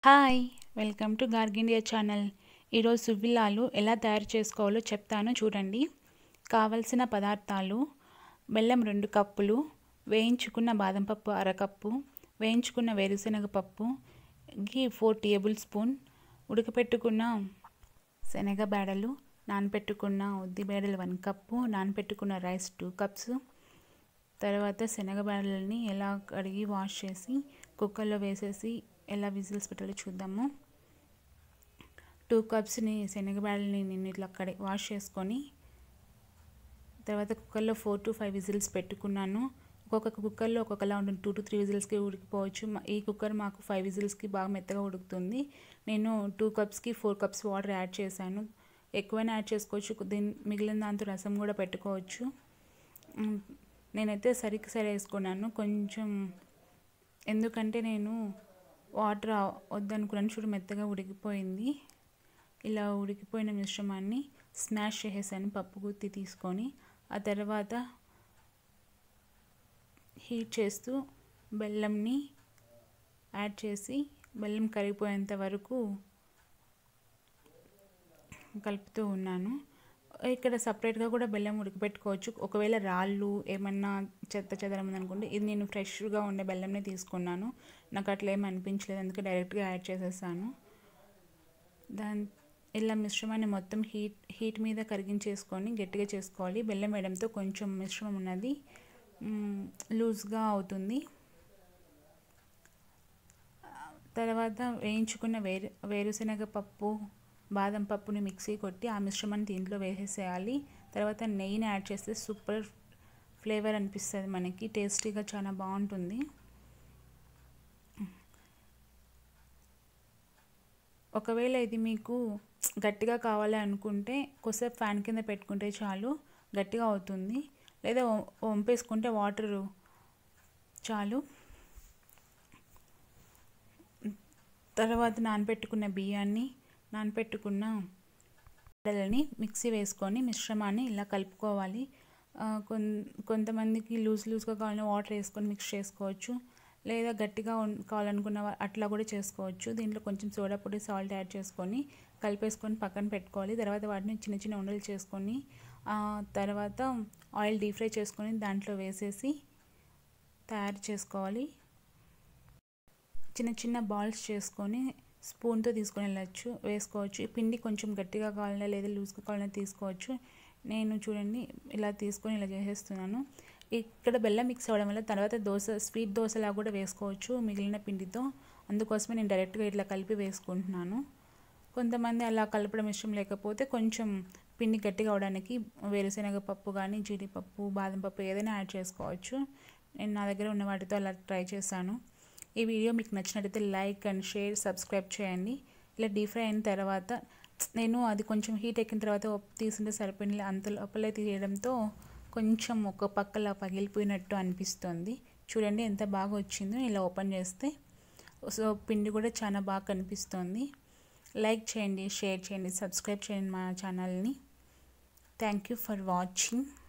hi welcome to గార్గిండియా channel ఈరోజు సువ్విలాలు ఎలా తయారు చేసుకోవాలో చెప్తాను చూడండి కావలసిన పదార్థాలు బెల్లం రెండు కప్పులు వేయించుకున్న బాదం పప్పు అరకప్పు వేయించుకున్న వేరుశనగ పప్పు ఘీ ఫోర్ టేబుల్ స్పూన్ ఉడకపెట్టుకున్న శనగ బేడలు నానపెట్టుకున్న ఉద్ది బేడలు వన్ కప్పు నానపెట్టుకున్న రైస్ టూ కప్స్ తర్వాత శనగబేడలని ఎలా కడిగి వాష్ చేసి కుక్కర్లో వేసేసి ఎలా విజిల్స్ పెట్టాలో చూద్దాము టూ కప్స్ని శనగబేడలని నేను ఇట్లా కడి వాష్ చేసుకొని తర్వాత కుక్కర్లో ఫోర్ టు ఫైవ్ విజిల్స్ పెట్టుకున్నాను ఒక్కొక్క కుక్కర్లో ఒక్కొక్కలా ఉంటుంది టూ టు త్రీ విజిల్స్కి ఉడికిపోవచ్చు ఈ కుక్కర్ మాకు ఫైవ్ విజిల్స్కి బాగా మెత్తగా ఉడుకుతుంది నేను టూ కప్స్కి ఫోర్ కప్స్ వాటర్ యాడ్ చేశాను ఎక్కువైనా యాడ్ చేసుకోవచ్చు దీని మిగిలిన దాంతో రసం కూడా పెట్టుకోవచ్చు నేనైతే సరికి సరి వేసుకున్నాను కొంచెం ఎందుకంటే నేను వాటర్ వద్దనుకున్నాను చూడు మెత్తగా ఉడికిపోయింది ఇలా ఉడికిపోయిన మిశ్రమాన్ని స్మాష్ చేసేసాను పప్పు గుత్తి తీసుకొని ఆ తర్వాత హీట్ చేస్తూ బెల్లంని యాడ్ చేసి బెల్లం కరిగిపోయేంత వరకు కలుపుతూ ఉన్నాను ఇక్కడ సపరేట్గా కూడా బెల్లం ఉడకబెట్టుకోవచ్చు ఒకవేళ రాళ్ళు ఏమన్నా చెత్త చెదరం ఉందనుకుంటే ఇది నేను ఫ్రెష్గా ఉండే బెల్లంనే తీసుకున్నాను నాకు అట్లా ఏమి అనిపించలేదు అందుకే డైరెక్ట్గా యాడ్ చేసేసాను దాని ఇలా మిశ్రమాన్ని మొత్తం హీట్ హీట్ మీద కరిగించేసుకొని గట్టిగా చేసుకోవాలి బెల్లం వేయడంతో కొంచెం మిశ్రమం ఉన్నది లూజ్గా అవుతుంది తర్వాత వేయించుకున్న వేరు వేరుశనగ పప్పు బాదం పప్పుని మిక్సీ కొట్టి ఆ మిశ్రమాన్ని దీంట్లో వేసేసేయాలి తర్వాత నెయ్యిని యాడ్ చేస్తే సూపర్ ఫ్లేవర్ అనిపిస్తుంది మనకి టేస్టీగా చాలా బాగుంటుంది ఒకవేళ ఇది మీకు గట్టిగా కావాలి అనుకుంటే కొద్దిసేపు ఫ్యాన్ కింద పెట్టుకుంటే చాలు గట్టిగా అవుతుంది లేదా వంపేసుకుంటే వాటరు చాలు తర్వాత నానబెట్టుకున్న బియ్యాన్ని నానబెట్టుకున్న బెల్లని మిక్సీ వేసుకొని మిశ్రమాన్ని ఇలా కలుపుకోవాలి కొంతమందికి లూజ్ లూజ్గా కావాలని వాటర్ వేసుకొని మిక్స్ చేసుకోవచ్చు లేదా గట్టిగా కావాలనుకున్న అట్లా కూడా చేసుకోవచ్చు దీంట్లో కొంచెం సోడా పొడి సాల్ట్ యాడ్ చేసుకొని కలిపేసుకొని పక్కన పెట్టుకోవాలి తర్వాత వాటిని చిన్న చిన్న ఉండలు చేసుకొని తర్వాత ఆయిల్ డీప్ ఫ్రై చేసుకొని దాంట్లో వేసేసి తయారు చేసుకోవాలి చిన్న చిన్న బాల్స్ చేసుకొని స్పూన్తో తీసుకొని వెళ్ళచ్చు వేసుకోవచ్చు ఈ పిండి కొంచెం గట్టిగా కావాలన్నా లేదా లూజ్గా కావాలన్నా తీసుకోవచ్చు నేను చూడండి ఇలా తీసుకొని ఇలా చేసేస్తున్నాను ఇక్కడ బెల్లం మిక్స్ అవ్వడం వల్ల తర్వాత దోశ స్వీట్ దోశలా కూడా వేసుకోవచ్చు మిగిలిన పిండితో అందుకోసమే నేను డైరెక్ట్గా ఇట్లా కలిపి వేసుకుంటున్నాను కొంతమంది అలా కలపడం ఇష్టం లేకపోతే కొంచెం పిండి గట్టిగా అవడానికి వేరుశనగ పప్పు కానీ జీడిపప్పు బాదం పప్పు ఏదైనా యాడ్ చేసుకోవచ్చు నేను నా దగ్గర ఉన్న వాటితో అలా ట్రై చేశాను ఈ వీడియో మీకు నచ్చినట్టయితే లైక్ అండ్ షేర్ సబ్స్క్రైబ్ చేయండి ఇలా డీప్ ఫ్రై అయిన తర్వాత నేను అది కొంచెం హీట్ ఎక్కిన తర్వాత తీసుంటే సరిపోయింది అంత లోపలే తీయడంతో కొంచెం ఒక పక్కల పగిలిపోయినట్టు అనిపిస్తుంది చూడండి ఎంత బాగా వచ్చిందో ఇలా ఓపెన్ చేస్తే సో పిండి కూడా చాలా బాగా కనిపిస్తుంది లైక్ చేయండి షేర్ చేయండి సబ్స్క్రైబ్ చేయండి మా ఛానల్ని థ్యాంక్ యూ ఫర్ వాచింగ్